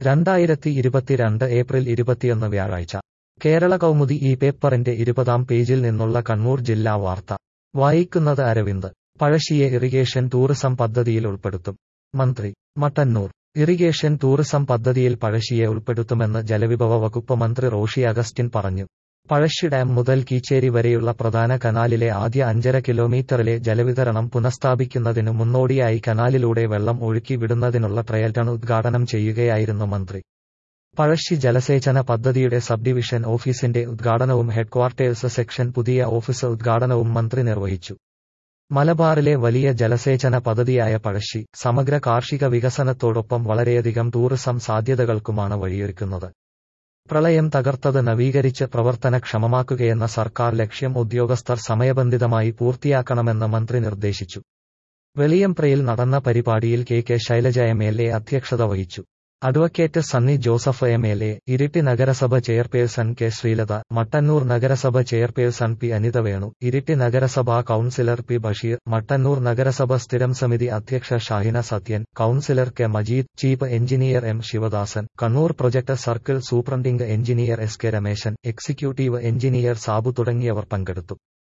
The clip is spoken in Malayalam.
രണ്ടായിരത്തി ഇരുപത്തിരണ്ട് ഏപ്രിൽ ഇരുപത്തിയൊന്ന് വ്യാഴാഴ്ച കേരള കൗമുദി ഈ പേപ്പറിന്റെ ഇരുപതാം പേജിൽ നിന്നുള്ള കണ്ണൂർ ജില്ലാ വാർത്ത വായിക്കുന്നത് അരവിന്ദ് പഴശ്ശിയെ ഇറിഗേഷൻ ടൂറിസം പദ്ധതിയിൽ ഉൾപ്പെടുത്തും മന്ത്രി മട്ടന്നൂർ ഇറിഗേഷൻ ടൂറിസം പദ്ധതിയിൽ പഴശ്ശിയെ ഉൾപ്പെടുത്തുമെന്ന് ജലവിഭവ വകുപ്പ് മന്ത്രി റോഷി അഗസ്റ്റിൻ പറഞ്ഞു പഴശ്ശി ഡാം മുതൽ കീച്ചേരി വരെയുള്ള പ്രധാന കനാലിലെ ആദ്യ അഞ്ചര കിലോമീറ്ററിലെ ജലവിതരണം പുനഃസ്ഥാപിക്കുന്നതിനു മുന്നോടിയായി കനാലിലൂടെ വെള്ളം ഒഴുക്കി വിടുന്നതിനുള്ള ട്രയൽ റൺ ഉദ്ഘാടനം ചെയ്യുകയായിരുന്നു മന്ത്രി പഴശ്ശി ജലസേചന പദ്ധതിയുടെ സബ് ഡിവിഷൻ ഓഫീസിന്റെ ഉദ്ഘാടനവും ഹെഡ്ക്വാർട്ടേഴ്സ് സെക്ഷൻ പുതിയ ഓഫീസ് ഉദ്ഘാടനവും മന്ത്രി നിർവഹിച്ചു മലബാറിലെ വലിയ ജലസേചന പദ്ധതിയായ പഴശ്ശി സമഗ്ര കാർഷിക വികസനത്തോടൊപ്പം വളരെയധികം ടൂറിസം സാധ്യതകൾക്കുമാണ് വഴിയൊരുക്കുന്നത് പ്രളയം തകർത്തത് നവീകരിച്ച് പ്രവർത്തനക്ഷമമാക്കുകയെന്ന സർക്കാർ ലക്ഷ്യം ഉദ്യോഗസ്ഥർ സമയബന്ധിതമായി പൂർത്തിയാക്കണമെന്ന് മന്ത്രി നിർദ്ദേശിച്ചു വെളിയംപ്രയിൽ നടന്ന പരിപാടിയിൽ K K Shailaja M L A അധ്യക്ഷത വഹിച്ചു advocate Sunny Joseph M L A Iritty നഗരസഭ ചെയർപേഴ്സൺ കെ ശ്രീലത മട്ടന്നൂർ നഗരസഭ ചെയർപേഴ്സൺ പി അനിത വേണു ഇരിട്ടി നഗരസഭാ കൌൺസിലർ പി ബഷീർ മട്ടന്നൂർ നഗരസഭ സ്ഥിരം സമിതി അധ്യക്ഷ Shahina Sathyan councillor K Majeed chief engineer M Sivadasan Kannur project circle superintending engineer S K Rameshan executive engineer Sabu തുടങ്ങിയവർ പങ്കെടുത്തു